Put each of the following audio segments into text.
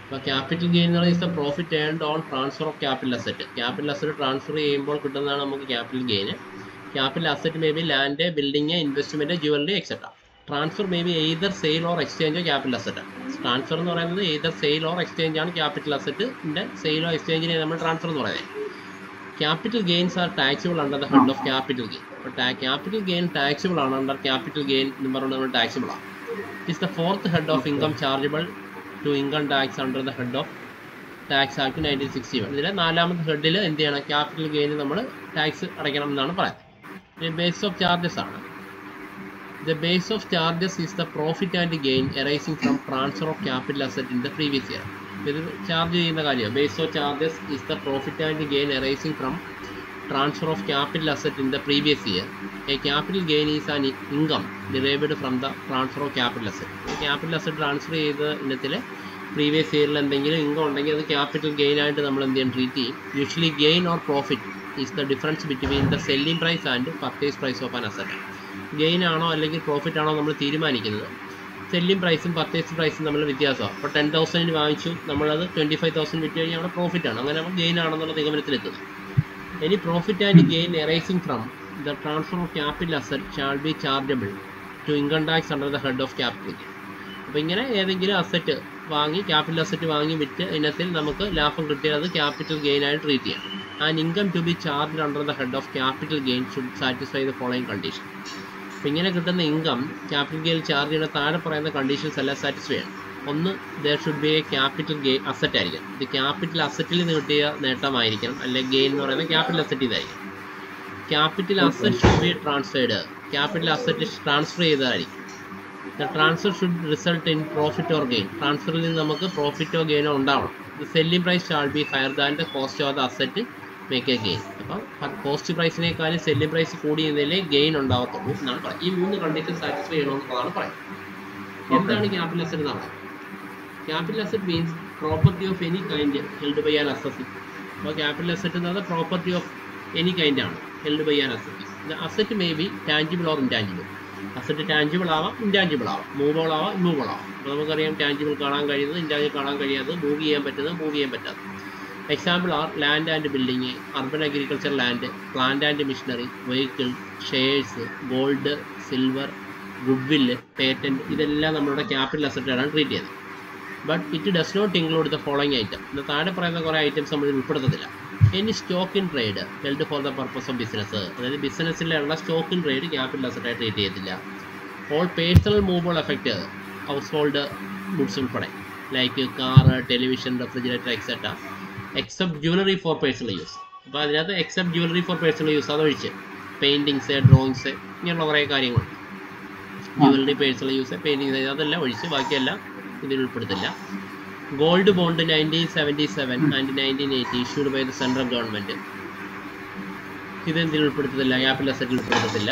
അപ്പോൾ capital gain എന്ന് പറയുന്നത് profit earned on transfer of capital asset capital asset transfer ചെയ്യുമ്പോൾ കിട്ടുന്നതാണ് നമുക്ക് capital gain capital asset may be land building investment jewellery etcetera transfer may be either sale or exchange capital asset transfer എന്ന് പറയുന്നത് either sale or exchange ആണ് capital അസറ്റിൻ്റെ സെയിലോ എക്സ്ചേഞ്ചിനെ നമ്മൾ ട്രാൻസ്ഫർ എന്ന് പറയുന്നത് capital gains are taxable under the head of capital gain അപ്പോൾ ക്യാപിറ്റൽ ഗെയിൻ ടാക്സിബിൾ ആണ് അണ്ടർ ക്യാപിറ്റൽ ഗെയിൻ എന്ന് പറയുന്നത് നമ്മൾ ടാക്സിബിൾ ആണ് is the fourth head of income chargeable to income tax under the head of tax act nineteen sixty one ഇതിലെ നാലാമത്തെ ഹെഡിൽ എന്ത് ചെയ്യണം ക്യാപിറ്റൽ ഗെയിന് നമ്മൾ ടാക്സ് അടയ്ക്കണം എന്നാണ് പറയുന്നത് ബേസ് ഓഫ് ചാർജസ് ആണ് the base of charges is the profit and gain arising from transfer of capital asset in the previous year ഇത് ചാർജ് ചെയ്യുന്ന കാര്യമാണ് base of charges is the profit and gain arising from transfer of capital asset in the previous year a capital gain is an income derived from the transfer of capital asset capital asset transfer ചെയ്ത ഇനത്തിൽ previous ഇയറിൽ എന്തെങ്കിലും income ഉണ്ടെങ്കിൽ അത് capital gain ആയിട്ട് നമ്മൾ എന്ത് ചെയ്യും ട്രീറ്റ് ചെയ്യും usually gain or profit is the difference between the selling price and purchase price of an asset gain ആണോ അല്ലെങ്കിൽ പ്രോഫിറ്റ് ആണോ നമ്മൾ തീരുമാനിക്കുന്നത് സെല്ലിംഗ് പ്രൈസും പർച്ചേസ് പ്രൈസും തമ്മിൽ വ്യത്യാസമാണ് അപ്പോൾ ടെൻ തൗസൻഡിന് വാങ്ങിച്ചു നമ്മളത് ട്വൻറ്റി ഫൈവ് തൗസൻഡ് വിറ്റ് കഴിഞ്ഞാൽ അവിടെ പ്രോഫിറ്റ് ആണ് അങ്ങനെ നമ്മൾ ഗെയിൻ ആണെന്നുള്ള നിഗമനത്തിലെത്തുന്നത് any profit and gain arising from the transfer of capital asset shall be chargeable to income tax under the head of capital gain അപ്പോൾ ഇങ്ങനെ ഏതെങ്കിലും അസറ്റ് വാങ്ങി ക്യാപിറ്റൽ അസറ്റ് വാങ്ങി വിറ്റ് ഇനത്തിൽ നമുക്ക് ലാഭം കിട്ടിയാൽ അത് ക്യാപിറ്റൽ ഗെയിൻ ആയിട്ട് ട്രീറ്റ് ചെയ്യാം and income to be charge under the head of capital gain should satisfy the following condition അപ്പോൾ ഇങ്ങനെ കിട്ടുന്ന ഇൻകം ക്യാപിറ്റൽ ഗെയിൻ ചാർജ് ചെയ്യുന്ന താഴെ പറയുന്ന കണ്ടീഷൻസ് എല്ലാം സാറ്റിസ്ഫൈ ചെയ്യണം ഒന്ന് there should be a capital gain asset ആയിരിക്കണം ഇത് ക്യാപിറ്റൽ അസറ്റിൽ നിന്ന് കിട്ടിയ നേട്ടമായിരിക്കണം അല്ലെങ്കിൽ ഗെയിൻ എന്ന് പറയുന്നത് ക്യാപിറ്റൽ അസറ്റ് ഇതായിരിക്കും capital asset should be transferred capital asset transfer ചെയ്തതായിരിക്കും the transfer should result in profit or gain ട്രാൻസ്ഫറിൽ നിന്ന് നമുക്ക് പ്രോഫിറ്റോ ഗെയിനോ ഉണ്ടാവണം the selling price shall be higher than the cost of the asset make a gain അപ്പം cost പ്രൈസിനേക്കാളും selling price കൂടിയതിലേ ഗെയിൻ ഉണ്ടാവത്തുള്ളൂ എന്നാണ് പറയുന്നത് ഈ മൂന്ന് കണ്ടീഷൻ സാറ്റിസ്ഫൈ ചെയ്യണമെന്നുള്ളതാണ് പറയുന്നത് എന്താണ് ക്യാപിറ്റൽ അസറ്റ് എന്ന് പറയുന്നത് capital asset means property of any kind held by an assessee അപ്പോൾ ക്യാപിറ്റൽ അസറ്റ് എന്ന് പറഞ്ഞാൽ പ്രോപ്പർട്ടി ഓഫ് എനി കൈൻഡ് ആണ് held by an assessee the asset may be tangible or intangible asset tangible ആവാം intangible ആവാം movable ആവാം immovable ആവാം അപ്പോൾ നമുക്കറിയാം ടാഞ്ചിബിൾ കാണാൻ കഴിയുന്നത് ഇൻടാഞ്ചിബിൾ കാണാൻ കഴിയാത്തത് മൂവ് ചെയ്യാൻ പറ്റുന്നത് മൂവ് ചെയ്യാൻ പറ്റാത്തത് example are land and building urban agriculture land plant and machinery vehicle shares gold silver goodwill patent ഇതെല്ലാം നമ്മളുടെ ക്യാപിറ്റൽ അസറ്റാണ് ട്രീറ്റ് ചെയ്യുന്നത് but it does not include the following item ഇത് താഴെ പറയുന്ന കുറേ ഐറ്റംസ് നമ്മൾ ഉൾപ്പെടുത്തത്തില്ല any stock in trade held for the purpose of business അതായത് ബിസിനസ്സിലുള്ള സ്റ്റോക്ക് ഇൻ ട്രേഡ് ക്യാപിറ്റൽ അസറ്റായി ട്രീറ്റ് ചെയ്യത്തില്ല all personal movable effect household goods ഉൾപ്പെടെ like car television refrigerator etcetera except jewellery for personal use അപ്പോൾ അതിനകത്ത് except jewellery for personal use അതൊഴിച്ച് paintings drawings ഇങ്ങനെയുള്ള കുറേ കാര്യങ്ങളുണ്ട് ജ്വല്ലറി പേഴ്സണൽ യൂസ് പെയിൻറ്റിങ്സ് അതെല്ലാം ഒഴിച്ച് ബാക്കിയെല്ലാം ഇതിൽ ഉൾപ്പെടുത്തില്ല gold bond nineteen seventy seven and nineteen eighty issued by the central government ഇത് എന്തിൽ ഉൾപ്പെടുത്തത്തില്ല ക്യാപിറ്റൽ അസറ്റിൽ ഉൾപ്പെടുത്തത്തില്ല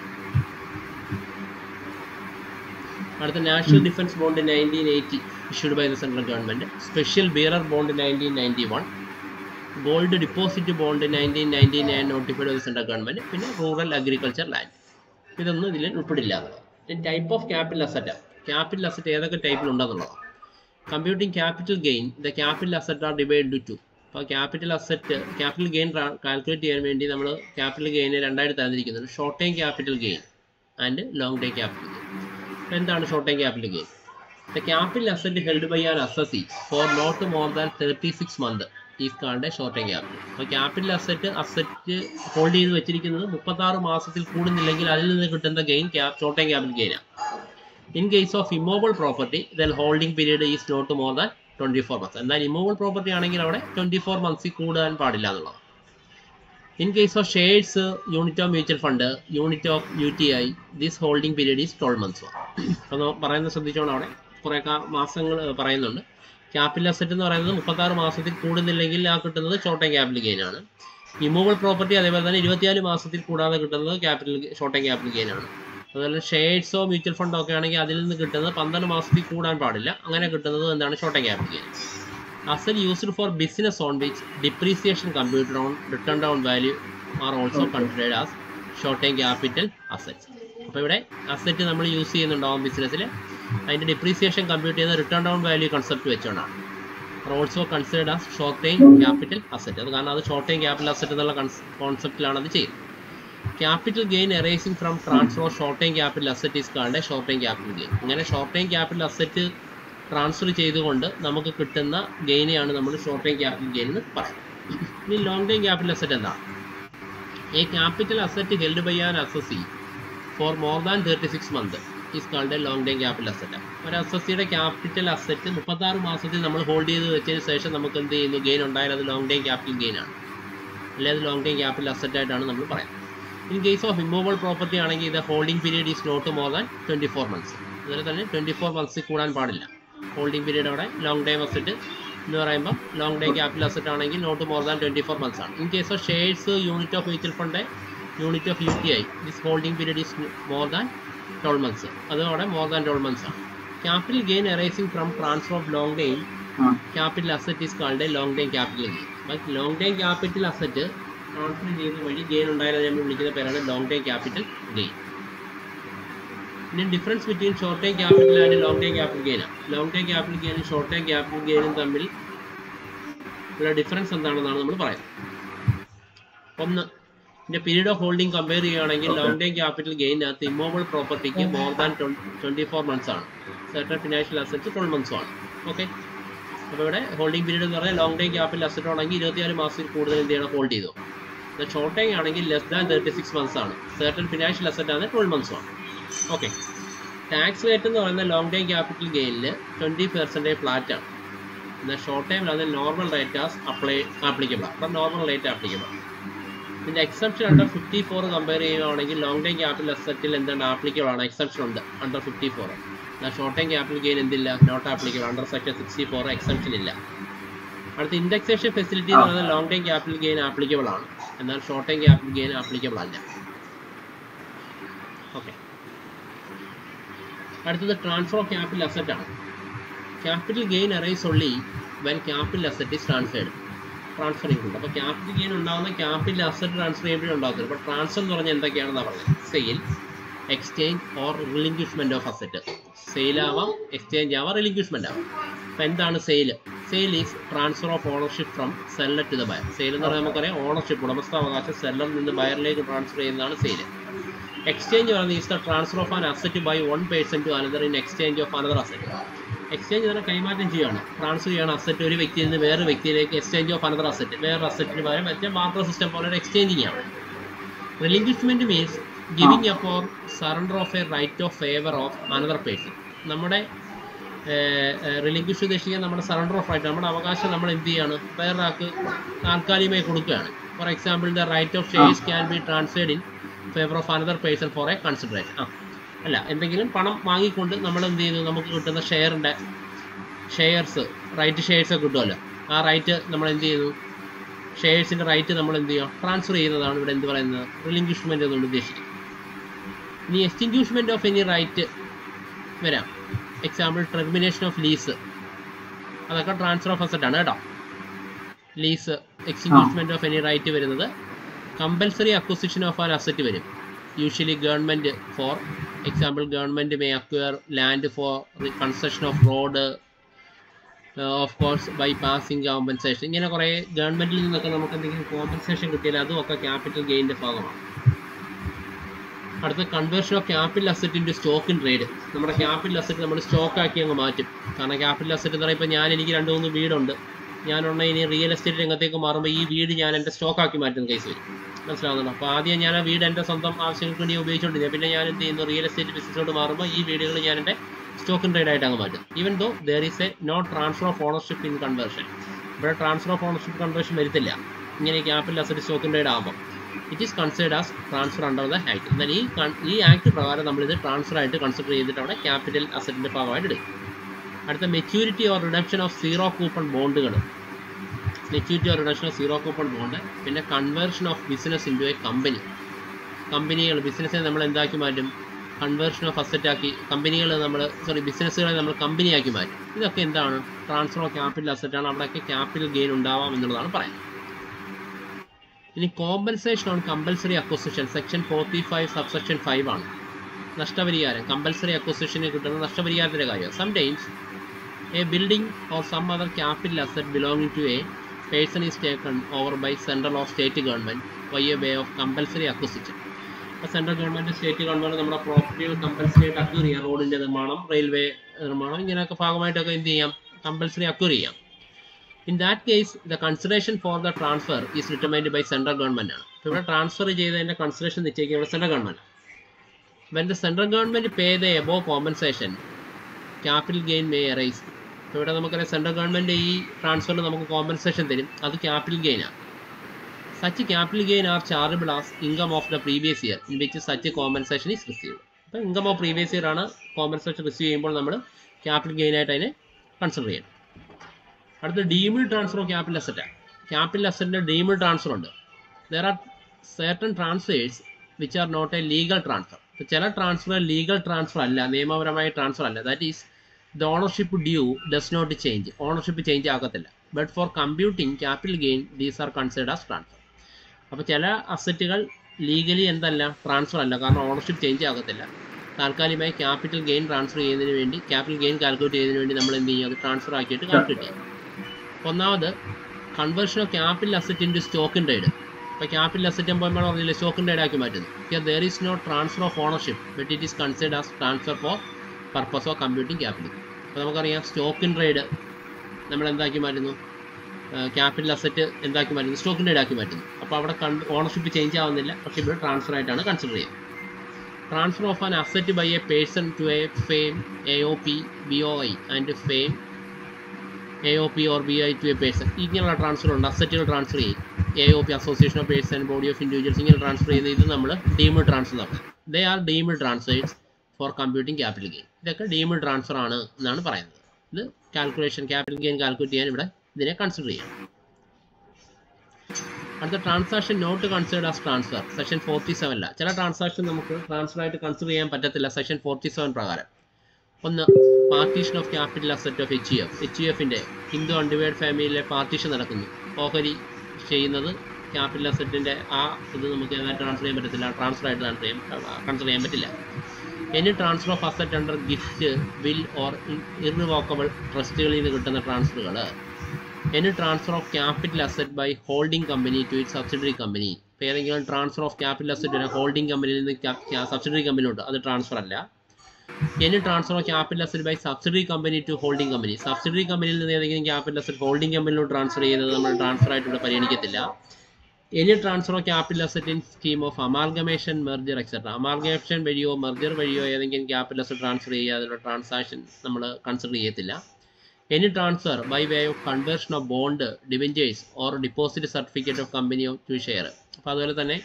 അടുത്ത national defence bond nineteen eighty issued by the central government special bearer bond nineteen ninety one gold deposit bond nineteen ninety nine notified by central government പിന്നെ rural agriculture land ഇതൊന്നും ഇതിൽ ഉൾപ്പെടില്ല type of capital asset capital asset ഏതൊക്കെ ടൈപ്പിൽ ഉണ്ടെന്നുള്ളതാണ് computing capital gain the capital asset are divide to two അപ്പോൾ capital asset capital gain calculate ചെയ്യാൻ വേണ്ടി നമ്മൾ ക്യാപിറ്റൽ ഗെയിനെ രണ്ടായിട്ട് തന്നിരിക്കുന്നത് short time capital gain and long time capital gain എന്താണ് short time capital gain the capital asset held by an assessee for not more than thirty six month is called short time capital അപ്പോൾ capital asset asset hold ചെയ്ത് വെച്ചിരിക്കുന്നത് മുപ്പത്താറ് മാസത്തിൽ കൂടുന്നില്ലെങ്കിൽ അതിൽ നിന്ന് കിട്ടുന്ന gain short time capital ഗെയിനാണ് in case of immovable property then holding period is not more than twenty four months എന്നാൽ ഇമ്മോബിൾ പ്രോപ്പർട്ടി ആണെങ്കിൽ അവിടെ ട്വൻറ്റി ഫോർ മന്ത്സിൽ കൂടാൻ പാടില്ല എന്നുള്ളത് in case of shares unit of mutual fund unit of U T I this holding period is twelve months അപ്പോൾ പറയുന്നത് ശ്രദ്ധിച്ചോണം അവിടെ കുറേ മാസങ്ങൾ പറയുന്നുണ്ട് ക്യാപിറ്റൽ അസറ്റ് എന്ന് പറയുന്നത് മുപ്പത്താറ് മാസത്തിൽ കൂടുന്നില്ലെങ്കിൽ ആ കിട്ടുന്നത് ഷോർട്ട് ടൈം ക്യാപിറ്റൽ ഗെയിൻ ആണ് ഇമ്മൂവൽ പ്രോപ്പർട്ടി അതേപോലെ തന്നെ ഇരുപത്തിനാല് മാസത്തിൽ കൂടാതെ കിട്ടുന്നത് capital short time capital gain ആണ് അതുപോലെ ഷെയർസോ മ്യൂച്വൽ ഫണ്ടോ ഒക്കെ ആണെങ്കിൽ അതിൽ നിന്ന് കിട്ടുന്നത് പന്ത്രണ്ട് മാസത്തിൽ കൂടാൻ പാടില്ല അങ്ങനെ കിട്ടുന്നത് എന്താണ് short time capital gain asset used for business on which depreciation computer on written down value are also considered as short time capital asset അപ്പോൾ ഇവിടെ അസറ്റ് നമ്മൾ യൂസ് ചെയ്യുന്നുണ്ടാവും ബിസിനസ്സിൽ അതിൻ്റെ ഡിപ്രീസിയേഷൻ കമ്പ്യൂട്ട് ചെയ്യുന്ന റിട്ടേൺ ഡൗൺ വാല്യൂ കൺസെപ്റ്റ് വെച്ചുകൊണ്ടാണ് also considered as short time capital asset അത് കാരണം അത് ഷോർട്ട് ടൈം ക്യാപിറ്റൽ അസറ്റ് എന്നുള്ള കോൺസെപ്റ്റിലാണ് അത് ചെയ്യുന്നത് capital gain arising from transfer of short time capital asset is called short time capital gain അങ്ങനെ short time capital asset transfer ചെയ്തുകൊണ്ട് നമുക്ക് കിട്ടുന്ന ഗെയിനെയാണ് നമ്മൾ ഷോർട്ട് ടൈം ക്യാപിറ്റൽ ഗെയിൻ എന്ന് പറയുന്നത് ഇനി ലോങ് ടൈം ക്യാപിറ്റൽ അസറ്റ് എന്താണ് a capital asset held by an assessee for more than thirty six month is called a long time capital asset ഒരു അസസിയുടെ ക്യാപിറ്റൽ അസറ്റ് മുപ്പത്താറ് മാസത്തിൽ നമ്മൾ ഹോൾഡ് ചെയ്ത് വെച്ചതിന് ശേഷം നമുക്ക് എന്ത് ചെയ്യുന്നു ഗെയിൻ ഉണ്ടായാൽ അത് ലോങ് ടൈം ക്യാപിറ്റൽ ഗെയിൻ ആണ് അല്ലെങ്കിൽ അത് ലോങ് ടൈം ക്യാപിറ്റൽ അസറ്റ് ആയിട്ടാണ് നമ്മൾ പറയുന്നത് in case of immovable property ആണെങ്കിൽ ഇത് holding period is not more than twenty four months അതുപോലെ തന്നെ ട്വൻറ്റി ഫോർ മന്ത്സിൽ കൂടാൻ പാടില്ല ഹോൾഡിംഗ് പീരീഡ് അവിടെ ലോങ് ടൈം അസറ്റ് എന്ന് പറയുമ്പോൾ ലോങ് ടൈം ക്യാപിറ്റൽ അസറ്റ് ആണെങ്കിൽ not more than twenty four months ആണ് in case of shares unit of mutual fund unit of U T I this holding period is more than twelve months അതോടെ more than twelve months ആണ് capital gain arising from transfer of long time capital asset is called a long time capital gain but long time capital asset transfer ചെയ്യുന്ന വഴി gain ഉണ്ടായാലും നമ്മൾ വിളിക്കുന്ന പേരാണ് long time capital gain പിന്നെ difference between short time capital and long time capital ഗെയിനാണ് long time capital ഗെയിനും short time capital ഗെയിനും തമ്മിൽ ഉള്ള ഡിഫറൻസ് എന്താണെന്നാണ് നമ്മൾ പറയുന്നത് ഒന്ന് ഇതിന്റെ പീരീഡ് ഓഫ് ഹോൾഡിംഗ് കമ്പയർ ചെയ്യുകയാണെങ്കിൽ ലോങ് ടൈം ക്യാപിറ്റൽ ഗെയിനകത്ത് ഇമ്മോബിൾ പ്രോപ്പർട്ടിക്ക് more than twenty four months ആണ് സെർട്ടൺ ഫിനാൻഷ്യൽ അസറ്റ് ട്വൽവ് മന്ത്സും ആണ് ഓക്കെ അപ്പോൾ ഇവിടെ ഹോൾഡിംഗ് പീരീഡ് എന്ന് പറഞ്ഞാൽ ലോങ് ടൈം ക്യാപിറ്റൽ അസറ്റ് ആണെങ്കിൽ ഇരുപത്തിനാല് മാസത്തിൽ കൂടുതൽ എന്ത് ചെയ്യണം ഹോൾഡ് ചെയ്തു ഷോർട്ട് ടൈം ആണെങ്കിൽ less than thirty six months ആണ് സെർട്ടൺ ഫിനാൻഷ്യൽ അസറ്റ് ആണ് ട്വൽവ് മന്ത്സും ആണ് ഓക്കെ ടാക്സ് റേറ്റ് എന്ന് പറയുന്ന ലോങ് ടൈം ക്യാപിറ്റൽ ഗെയിനിൽ ട്വൻറ്റി പെർസെൻറ്റേജ് ഫ്ലാറ്റ് ആണ് എന്നാൽ ഷോർട്ട് ടൈമിൽ അത് normal rate as apply applicable അപ്പം നോർമൽ റേറ്റ് ആപ്ലിക്കബിൾ ഇതിൻ്റെ exception under fifty four compare ചെയ്യുകയാണെങ്കിൽ ലോങ് ടൈം ക്യാപിറ്റൽ അസറ്റിൽ എന്താണ് ആപ്ലിക്കബിൾ ആണ് എക്സെപ്ഷൻ ഉണ്ട് അണ്ടർ ഫിഫ്റ്റി ഫോർ എന്നാൽ ഷോർട്ട് ടൈം ക്യാപിറ്റൽ ഗെയിൻ എന്തില്ല not applicable under section sixty four exception ഇല്ല അടുത്ത ഇൻഡെക്സേഷൻ ഫെസിലിറ്റി എന്ന് പറയുന്നത് long time capital gain applicable ആണ് എന്നാൽ short time capital gain applicable അല്ല ഓക്കെ അടുത്തത് ട്രാൻസ്ഫർ ഓഫ് ക്യാപിറ്റൽ അസറ്റ് ആണ് capital gain arise only when capital asset is transferred transferring ഉണ്ട് അപ്പോൾ ക്യാപിറ്റൽ ഗെയിൻ ഉണ്ടാകുന്ന ക്യാപിറ്റൽ അസറ്റ് ട്രാൻസ്ഫർ ചെയ്യുമ്പോഴേ ഉണ്ടാകത്തുള്ളൂ അപ്പോൾ ട്രാൻസ്ഫർ എന്ന് പറഞ്ഞാൽ എന്തൊക്കെയാണെന്നാണ് പറഞ്ഞത് sale exchange or relinquishment of asset sale ആവാം എക്സ്ചേഞ്ച് ആവാം റിലിങ്ക്വിഷ്മെന്റ് ആവാം അപ്പോൾ എന്താണ് sale sale is transfer of ownership from seller to the buyer sale എന്ന് പറഞ്ഞാൽ നമുക്കറിയാം ഓണർഷിപ്പ് ഉടമസ്ഥാവകാശം സെല്ലറിൽ നിന്ന് ബയറിലേക്ക് ട്രാൻസ്ഫർ ചെയ്യുന്നതാണ് സെയിൽ എക്സ്ചേഞ്ച് പറയുന്നത് is the transfer of an asset by one person to another in exchange of another asset exchange തന്നെ കൈമാറ്റം ചെയ്യുകയാണ് ട്രാൻസ്ഫർ ചെയ്യണം അസറ്റ് ഒരു വ്യക്തിയിൽ നിന്ന് വേറെ വ്യക്തിയിലേക്ക് എക്സ്ചേഞ്ച് ഓഫ് അനദർ അസറ്റ് വേറെ അസറ്റിന് പകരം മറ്റേ ബാർട്ടർ സിസ്റ്റം പോലെ ഒരു എക്സ്ചേഞ്ചിങ് ആണ് relinquishment means giving up or surrender of a right of favour of another person നമ്മുടെ റിലിംഗ്വിഷ് ഉദ്ദേശിക്കാൻ നമ്മുടെ സറണ്ടർ ഓഫ് റൈറ്റ് നമ്മുടെ അവകാശം നമ്മൾ എന്ത് ചെയ്യാണ് വേറൊരാൾക്ക് താൽക്കാലികമായി കൊടുക്കുകയാണ് for example the right of shares can be transferred in favour of another person for a consideration ആ അല്ല എന്തെങ്കിലും പണം വാങ്ങിക്കൊണ്ട് നമ്മൾ എന്ത് ചെയ്യുന്നു നമുക്ക് കിട്ടുന്ന ഷെയറിൻ്റെ ഷെയർസ് റൈറ്റ് ഷെയർസ് കിട്ടുമല്ലോ ആ റൈറ്റ് നമ്മൾ എന്ത് ചെയ്യുന്നു ഷെയർസിൻ്റെ റൈറ്റ് നമ്മൾ എന്ത് ചെയ്യുക ട്രാൻസ്ഫർ ചെയ്യുന്നതാണ് ഇവിടെ എന്ത് പറയുന്നത് റിലിംഗ്വിഷ്മെൻ്റ് എന്നുകൊണ്ട് ഉദ്ദേശിക്കുന്നത് ഇനി എക്സ്റ്റിങ്ക്യൂഷ്മെൻ്റ് ഓഫ് എനി റൈറ്റ് വരാം എക്സാമ്പിൾ ടെർമിനേഷൻ ഓഫ് ലീസ് അതൊക്കെ ട്രാൻസ്ഫർ ഓഫ് അസറ്റ് ആണ് കേട്ടോ lease extinguishment of any right വരുന്നത് compulsory acquisition of an asset വരും usually government for example government may acquire land for construction of road of course by passing compensation ഇങ്ങനെ കുറേ ഗവൺമെൻറ്റിൽ നിന്നൊക്കെ നമുക്ക് എന്തെങ്കിലും കോമ്പൻസേഷൻ കിട്ടിയാൽ അതും ഒക്കെ ക്യാപിറ്റൽ ഗെയിൻ്റെ ഭാഗമാണ് അടുത്ത conversion of capital asset into stock in trade നമ്മുടെ ക്യാപിറ്റൽ അസറ്റ് നമ്മൾ സ്റ്റോക്ക് ആക്കി അങ്ങ് മാറ്റും കാരണം ക്യാപിറ്റൽ അസറ്റ് എന്ന് പറയുമ്പോൾ ഞാൻ എനിക്ക് രണ്ട് മൂന്ന് വീടുണ്ട് ഞാനുള്ള ഇനി റിയൽ എസ്റ്റേറ്റ് രംഗത്തേക്ക് മാറുമ്പോൾ ഈ വീട് ഞാൻ എൻ്റെ സ്റ്റോക്ക് ആക്കി മാറ്റുന്ന കേസ് വരും മനസ്സിലാവുന്നുണ്ടോ അപ്പോൾ ആദ്യം ഞാൻ ആ വീട് എൻ്റെ സ്വന്തം ആവശ്യങ്ങൾക്ക് വേണ്ടി ഉപയോഗിച്ചുകൊണ്ടിരുന്നത് പിന്നെ ഞാൻ എന്ത് ചെയ്യുന്നു റിയൽ എസ്റ്റേറ്റ് ബിസിനസ്സിലോട്ട് മാറുമ്പോൾ ഈ വീടുകൾ ഞാൻ എൻ്റെ സ്റ്റോക്ക് ഇൻ ട്രേഡ് ആയിട്ട് അങ്ങ് മാറ്റും even though there is a no transfer of ownership in conversion ഇവിടെ ട്രാൻസ്ഫർ ഓഫ് ഓണർഷിപ്പ് കൺവേർഷൻ വരുത്തില്ല ഇങ്ങനെ capital asset stock in trade ആകുമ്പോൾ it is considered as transfer under the act എന്നാൽ ഈ കൺ- ഈ ആക്ട് പ്രകാരം നമ്മളിത് ട്രാൻസ്ഫർ ആയിട്ട് കൺസിഡർ ചെയ്തിട്ട് അവിടെ ക്യാപിറ്റൽ അസറ്റിൻ്റെ ഭാഗമായിട്ട് എടുക്കും അടുത്ത maturity or reduction of zero coupon ബോണ്ടുകൾ maturity or reduction of zero coupon bond പിന്നെ conversion of business into a company കമ്പനികൾ ബിസിനസ്സിനെ നമ്മൾ എന്താക്കി മാറ്റും കൺവേർഷൻ ഓഫ് അസറ്റ് ആക്കി കമ്പനികൾ നമ്മൾ സോറി ബിസിനസ്സുകളെ നമ്മൾ കമ്പനിയാക്കി മാറ്റും ഇതൊക്കെ എന്താണ് ട്രാൻസ്ഫർ ഓഫ് ക്യാപിറ്റൽ അസറ്റ് ആണ് അവിടെയൊക്കെ ക്യാപിറ്റൽ ഗെയിൻ ഉണ്ടാവാം എന്നുള്ളതാണ് പറയുന്നത് ഇനി compensation on compulsory acquisition section forty five subsection five ആണ് നഷ്ടപരിഹാരം കമ്പൽസറി അക്വസിഷന് കിട്ടുന്ന നഷ്ടപരിഹാരത്തിൻ്റെ കാര്യം some times a building or some other capital asset belonging to a person is taken over by central of state government by a way of compulsory acquisition ഇപ്പോൾ central government state government നമ്മുടെ പ്രോപ്പർട്ടികൾ compulsory ആയിട്ട് acquire ചെയ്യാം റോഡിൻ്റെ നിർമ്മാണം railway നിർമ്മാണം ഇങ്ങനെയൊക്കെ ഭാഗമായിട്ടൊക്കെ എന്ത് ചെയ്യാം കമ്പൽസറി അക്വയർ ചെയ്യാം in that case the consideration for the transfer is determined by central government ആണ് ഇപ്പോൾ ഇവിടെ ട്രാൻസ്ഫർ ചെയ്തതിൻ്റെ കൺസിഡറേഷൻ നിശ്ചയിക്കുന്നത് central government when the central government pay the above compensation capital gain may arise ഇപ്പോൾ ഇവിടെ നമുക്കറിയാം central government ഈ ട്രാൻസ്ഫറിന് നമുക്ക് കോമ്പൻസേഷൻ തരും അത് ക്യാപിറ്റൽ ഗെയിനാണ് such capital gain are chargeable as income of the previous year in which such compensation is received അപ്പോൾ income of previous year ആണ് കോമ്പൻസേഷൻ റിസീവ് ചെയ്യുമ്പോൾ നമ്മൾ ക്യാപിറ്റൽ ഗെയിൻ ആയിട്ട് അതിനെ കൺസിഡർ ചെയ്യണം അടുത്ത deemed transfer of capital asset capital അസറ്റിൻ്റെ deemed transfer ഉണ്ട് there are certain transfers which are not a legal transfer ഇപ്പോൾ ചില ട്രാൻസ്ഫർ ലീഗൽ ട്രാൻസ്ഫർ അല്ല നിയമപരമായ ട്രാൻസ്ഫർ അല്ല that is the ownership due does not change ownership change ആകത്തില്ല but for computing capital gain these are considered as transfer അപ്പോൾ ചില അസറ്റുകൾ legally എന്തല്ല transfer അല്ല കാരണം ഓണർഷിപ്പ് ചേഞ്ച് ആകത്തില്ല താൽക്കാലികമായി ക്യാപിറ്റൽ ഗെയിൻ ട്രാൻസ്ഫർ ചെയ്യുന്നതിന് വേണ്ടി ക്യാപിറ്റൽ ഗെയിൻ കാൽക്കുലേറ്റ് ചെയ്യുന്നതിന് വേണ്ടി നമ്മൾ എന്ത് ചെയ്യും അത് ട്രാൻസ്ഫർ ആക്കിയിട്ട് കാൽക്കുലേറ്റ് ചെയ്യും ഒന്നാമത് conversion of capital asset into stock in trade ഇപ്പോൾ ക്യാപിറ്റൽ അസറ്റ് നമ്മൾ പറഞ്ഞില്ലേ സ്റ്റോക്ക് ഇൻ ട്രേഡ് ആക്കി മാറ്റുന്നു here there is no transfer of ownership but it is considered as transfer for purpose of computing capital അപ്പോൾ നമുക്കറിയാം stock in trade നമ്മൾ എന്താക്കി മാറ്റുന്നു ക്യാപിറ്റൽ അസറ്റ് എന്താക്കി മാറ്റുന്നു സ്റ്റോക്ക് ഇൻ ട്രേഡ് ആക്കി മാറ്റുന്നു അപ്പോൾ അവിടെ ഓണർഷിപ്പ് ചേഞ്ച് ആവുന്നില്ല പക്ഷേ ഇവിടെ ട്രാൻസ്ഫർ ആയിട്ടാണ് കൺസിഡർ ചെയ്യുന്നത് transfer of an asset by a person to a firm A O P B O I and firm A O P or B I to a person ഇങ്ങനെയുള്ള transfer ഉണ്ട് അസറ്റുകൾ transfer ചെയ്യും A O P association of person body of individuals ഇങ്ങനെ transfer ചെയ്യുന്ന ഇത് നമ്മൾ deemed transfer നടത്തും they are deemed transfers for computing capital gain ഇതൊക്കെ ഡീമിഡ് ട്രാൻസ്ഫർ ആണ് എന്നാണ് പറയുന്നത് ഇത് കാൽക്കുലേഷൻ ക്യാപിറ്റൽ ഗെയിൻ കാൽക്കുലേറ്റ് ചെയ്യാൻ ഇവിടെ ഇതിനെ കൺസിഡർ ചെയ്യാം അടുത്ത transaction not considered as transfer section forty സെവനില ചില ട്രാൻസാക്ഷൻ നമുക്ക് ട്രാൻസ്ഫർ ആയിട്ട് കൺസിഡർ ചെയ്യാൻ പറ്റത്തില്ല സെക്ഷൻ ഫോർട്ടി സെവൻ പ്രകാരം ഒന്ന് partition of capital asset of H E F H E എഫിൻ്റെ ഹിന്ദു അൺഡിവൈഡ് ഫാമിലിയിലെ പാർട്ടീഷൻ നടക്കുന്നു ഓഹരി ചെയ്യുന്നത് ക്യാപിറ്റൽ അസറ്റിൻ്റെ ആ ഇത് നമുക്ക് ഏതായിട്ട് ട്രാൻസ്ഫർ ചെയ്യാൻ പറ്റത്തില്ല ട്രാൻസ്ഫർ ആയിട്ട് ട്രാൻസ്ഫർ ചെയ്യാൻ കൺസിഡർ ചെയ്യാൻ പറ്റില്ല any transfer of asset under gift will or irrevocable ട്രസ്റ്റുകളിൽ നിന്ന് കിട്ടുന്ന ട്രാൻസ്ഫറുകൾ any transfer of capital asset by holding company to it subsidiary company ഇപ്പോൾ ഏതെങ്കിലും transfer of capital asset holding കമ്പനിയിൽ നിന്ന് സബ്സിഡറി കമ്പനിയിലോട്ട് അത് ട്രാൻസ്ഫർ അല്ല any transfer of capital asset by subsidiary company to holding company subsidiary കമ്പനിയിൽ നിന്ന് ഏതെങ്കിലും ക്യാപിറ്റൽ അസറ്റ് ഹോൾഡിംഗ് കമ്പനിയിലോട്ട് ട്രാൻസ്ഫർ ചെയ്യുന്നത് നമ്മൾ ട്രാൻസ്ഫർ ആയിട്ട് ഇവിടെ പരിഗണിക്കത്തില്ല any transfer of capital asset in scheme of amalgamation merger etcetera amalgamation വഴിയോ മെർജർ വഴിയോ ഏതെങ്കിലും ക്യാപിറ്റൽ അസറ്റ് ട്രാൻസ്ഫർ ചെയ്യുക അതിലുള്ള ട്രാൻസാക്ഷൻ നമ്മൾ കൺസിഡർ ചെയ്യത്തില്ല any transfer by way of conversion of bond debentures or deposit certificate of company of to share അപ്പോൾ അതുപോലെ തന്നെ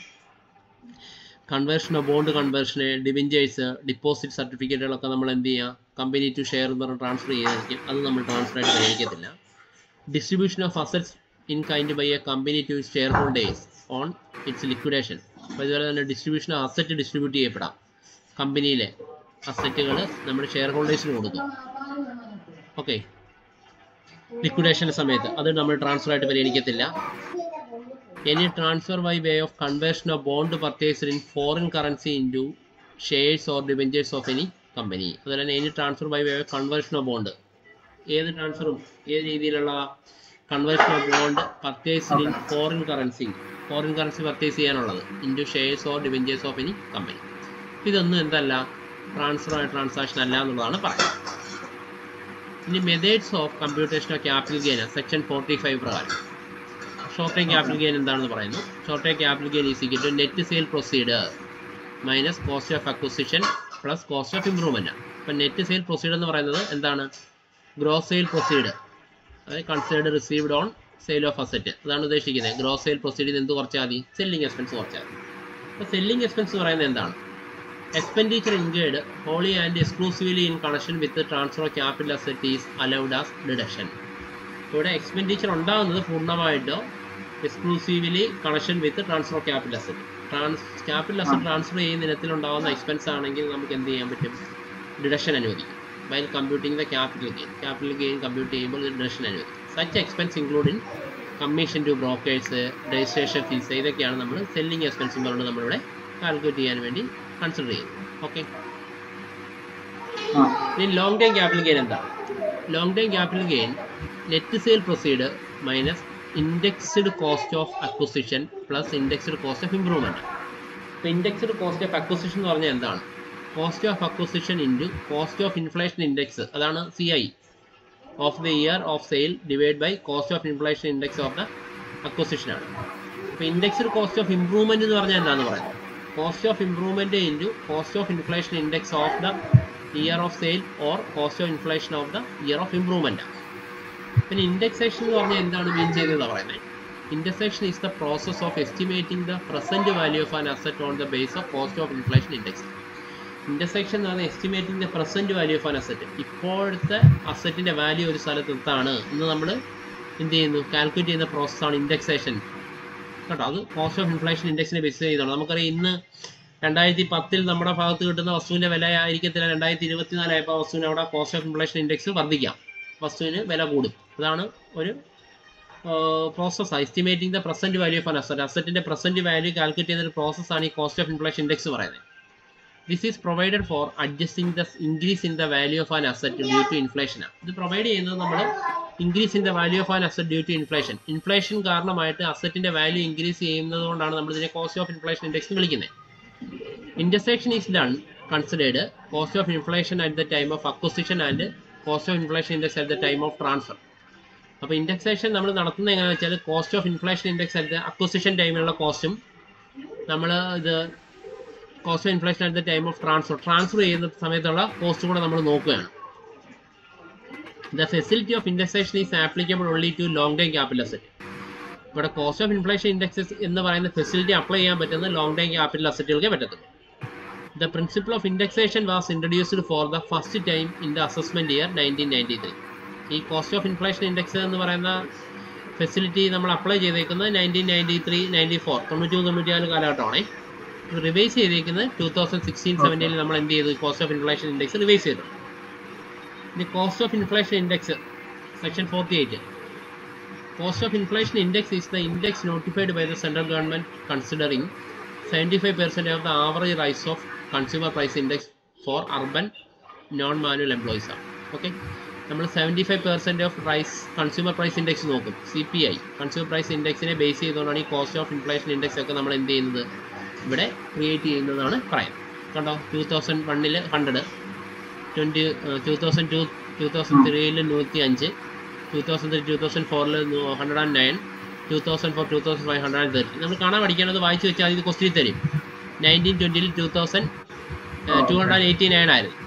കൺവേർഷൻ ഓഫ് ബോണ്ട് കൺവേർഷന് ഡിവിഞ്ചേഴ്സ് ഡിപ്പോസിറ്റ് സർട്ടിഫിക്കറ്റുകളൊക്കെ നമ്മൾ എന്ത് ചെയ്യുക കമ്പനി ടു ഷെയർ എന്ന് പറഞ്ഞ് ട്രാൻസ്ഫർ ചെയ്തായിരിക്കും അത് നമ്മൾ ട്രാൻസ്ഫർ ആയിട്ട് പരിഗണിക്കത്തില്ല distribution of assets in kind by a company to share holders on its liquidation അപ്പോൾ ഇതുപോലെ തന്നെ ഡിസ്ട്രിബ്യൂഷൻ ഓഫ് അസറ്റ് ഡിസ്ട്രിബ്യൂട്ട് ചെയ്യപ്പെടാം കമ്പനിയിലെ അസറ്റുകൾ നമ്മുടെ ഷെയർ ഹോൾഡേഴ്സിന് കൊടുക്കും ഓക്കെ ലിക്വിഡേഷൻ്റെ സമയത്ത് അത് നമ്മൾ ട്രാൻസ്ഫർ ആയിട്ട് പരിഗണിക്കത്തില്ല any transfer by way of conversion of bond purchased in foreign currency into shares or debentures of any company അതുപോലെ തന്നെ any transfer by way of conversion of bond ഏത് ട്രാൻസ്ഫറും ഏത് രീതിയിലുള്ള conversion of bond purchased in foreign currency foreign currency purchase ചെയ്യാനുള്ളത് into shares or debentures of any company ഇതൊന്നും എന്തല്ല ട്രാൻസ്ഫർ ആയ ട്രാൻസാക്ഷൻ അല്ല എന്നുള്ളതാണ് പറയുന്നത് ഇനി methods of computation of capital gain section forty five പ്രകാരം ഷോർട്ട് ടൈം ക്യാപിറ്റൽ ഗെയിൻ എന്താണെന്ന് പറയുന്നു short time capital gain is equal to net sale proceeds minus cost of acquisition plus cost of improvement അപ്പം net sale proceeds എന്ന് പറയുന്നത് എന്താണ് gross sale proceed അതായത് considered received on sale of asset അതാണ് ഉദ്ദേശിക്കുന്നത് gross sale പ്രൊസീഡിൽ എന്ത് കുറച്ചാൽ മതി സെല്ലിംഗ് എക്സ്പെൻസ് കുറച്ചാൽ മതി അപ്പോൾ സെല്ലിംഗ് എക്സ്പെൻസ് പറയുന്നത് എന്താണ് expenditure incurred wholly and exclusively in connection with transfer of capital asset is allowed as deduction ഇവിടെ എക്സ്പെൻഡിച്ചർ ഉണ്ടാകുന്നത് പൂർണ്ണമായിട്ടോ exclusively connection with transfer of capital asset trans capital asset transfer ചെയ്യുന്ന ഇനത്തിലുണ്ടാകുന്ന എക്സ്പെൻസ് ആണെങ്കിൽ നമുക്ക് എന്ത് ചെയ്യാൻ പറ്റും ഡിഡക്ഷൻ അനുവദിക്കും while computing the capital gain capital gain compute ചെയ്യുമ്പോൾ ഡിഡക്ഷൻ അനുവദിക്കും such expense include in commission to brokers registration fees ഇതൊക്കെയാണ് നമ്മൾ സെല്ലിംഗ് എക്സ്പെൻസ് പറഞ്ഞുകൊണ്ട് നമ്മളിവിടെ കാൽക്കുലേറ്റ് ചെയ്യാൻ വേണ്ടി കൺസിഡർ ചെയ്യുന്നത് ഓക്കെ ആ ഇനി ലോങ് ടൈം ക്യാപിറ്റൽ ഗെയിൻ എന്താണ് long time capital gain net sale proceed minus indexed cost of acquisition plus indexed cost of improvement ഇപ്പോൾ ഇൻഡെക്സ്ഡ് കോസ്റ്റ് ഓഫ് അക്വസിഷൻ എന്ന് പറഞ്ഞാൽ എന്താണ് cost of acquisition into cost of inflation index അതാണ് C I of the year of sale divide by cost of inflation index of the acquisition ആണ് അപ്പോൾ indexed cost of improvement എന്ന് പറഞ്ഞാൽ എന്താണെന്ന് പറയുന്നത് cost of improvement into cost of inflation index of the year of sale or cost of inflation of the year of improvement പിന്നെ indexation എന്ന് പറഞ്ഞാൽ എന്താണ് മീൻ ചെയ്തതാണ് പറയുന്നത് indexation is the process of estimating the present value of an asset on the base of cost of inflation index indexation എന്ന് പറഞ്ഞാൽ estimating the present value of an asset ഇപ്പോഴത്തെ അസറ്റിന്റെ വാല്യൂ ഒരു സ്ഥലത്ത് എത്താണ് എന്ന് നമ്മൾ എന്ത് ചെയ്യുന്നു കാൽക്കുലേറ്റ് ചെയ്യുന്ന പ്രോസസ്സാണ് ഇൻഡെക്സേഷൻ കേട്ടോ അത് കോസ്റ്റ് ഓഫ് ഇൻഫ്ലേഷൻ ഇൻഡെക്സിനെ ബേസ് ചെയ്താണ് നമുക്കറിയാം ഇന്ന് രണ്ടായിരത്തി പത്തിൽ നമ്മുടെ ഭാഗത്ത് കിട്ടുന്ന വസ്തുവിന്റെ വില ആയിരിക്കത്തില്ല രണ്ടായിരത്തി ഇരുപത്തിനാലായപ്പോൾ വസ്തുവിന് അവിടെ കോസ്റ്റ് ഓഫ് ഇൻഫ്ലേഷൻ ഇൻഡെക്സ് വർദ്ധിക്കാം വസ്തുവിന് വില കൂടും അതാണ് ഒരു process estimating the present value of an asset അസറ്റിന്റെ പ്രസന്റ് വാല്യൂ കാൽക്കുലേറ്റ് ചെയ്യുന്ന ഒരു പ്രോസസ്സാണ് ഈ കോസ്റ്റ് ഓഫ് ഇൻഫ്ലേഷൻ ഇൻഡെക്സ് പറയുന്നത് this is provided for adjusting the increase in the value of an asset due to inflation ഇത് provide ചെയ്യുന്നത് നമ്മൾ increase in the value of an asset due to inflation inflation കാരണമായിട്ട് അസറ്റിന്റെ value increase ചെയ്യുന്നത് കൊണ്ടാണ് നമ്മൾ ഇതിനെ കോസ്റ്റ് ഓഫ് ഇൻഫ്ലേഷൻ ഇൻഡെക്സ് വിളിക്കുന്നത് intersection is done considered cost of inflation at the time of acquisition and cost of inflation index at the time of transfer അപ്പോൾ indexation നമ്മൾ നടത്തുന്നത് എങ്ങനെയാണെന്ന് വെച്ചാൽ cost of inflation index at the acquisition ടൈമിലുള്ള കോസ്റ്റും നമ്മൾ ഇത് cost of inflation at the time of transfer transfer ചെയ്യുന്ന സമയത്തുള്ള കോസ്റ്റ് കൂടെ നമ്മൾ നോക്കുകയാണ് the facility of indexation is applicable only to long time capital asset ഇവിടെ കോസ്റ്റ് ഓഫ് ഇൻഫ്ലേഷൻ ഇൻഡെക്സസ് എന്ന് പറയുന്ന ഫെസിലിറ്റി അപ്ലൈ ചെയ്യാൻ പറ്റുന്ന ലോങ് ടൈം ക്യാപിറ്റൽ അസറ്റുകൾക്ക് പറ്റത്തുള്ളൂ the principle of indexation was introduced for the first time in the assessment year nineteen ninety three ഈ cost of inflation index എന്ന് പറയുന്ന ഫെസിലിറ്റി നമ്മൾ അപ്ലൈ ചെയ്തേക്കുന്നത് nineteen ninety three ninety four തൊണ്ണൂറ്റി മൂന്ന് തൊണ്ണൂറ്റിനാല് കാലഘട്ടമാണേ റിവൈസ് ചെയ്തേക്കുന്നത് ടൂ തൗസൻഡ് സിക്സ്റ്റീൻ സെവൻറ്റീനിൽ നമ്മൾ എന്ത് ചെയ്തു cost of inflation index revise ചെയ്തു ഇനി cost of inflation index section forty eight Cost of inflation index is the index notified by the central government considering 75% of the average rise of consumer price index for urban non-manual employees ആണ് okay നമ്മൾ seventy five percent of price consumer price index നോക്കും C P I consumer price ഇൻഡെക്സിനെ base ചെയ്തുകൊണ്ടാണ് ഈ cost of inflation index ഒക്കെ നമ്മൾ എന്ത് ചെയ്യുന്നത് ഇവിടെ ക്രിയേറ്റ് ചെയ്യുന്നതാണ് പറയുന്നത് കണ്ടോ ടൂ തൗസൻഡ് വണ്ണിൽ hundred twenty two thousand two two thousand ത്രീയിൽ നൂറ്റി അഞ്ച് two thousand three two thousand ഫോറിൽ hundred and nine two thousand four two thousand five hundred and thirty നമ്മൾ കാണാൻ പഠിക്കാനത് വായിച്ച് വെച്ചാൽ ഇത് ക്വസ്റ്റ്യൻ തരും നയൻറ്റീൻ ട്വൻറ്റിയിൽ two thousand two hundred and eighty nine ആയിരുന്നു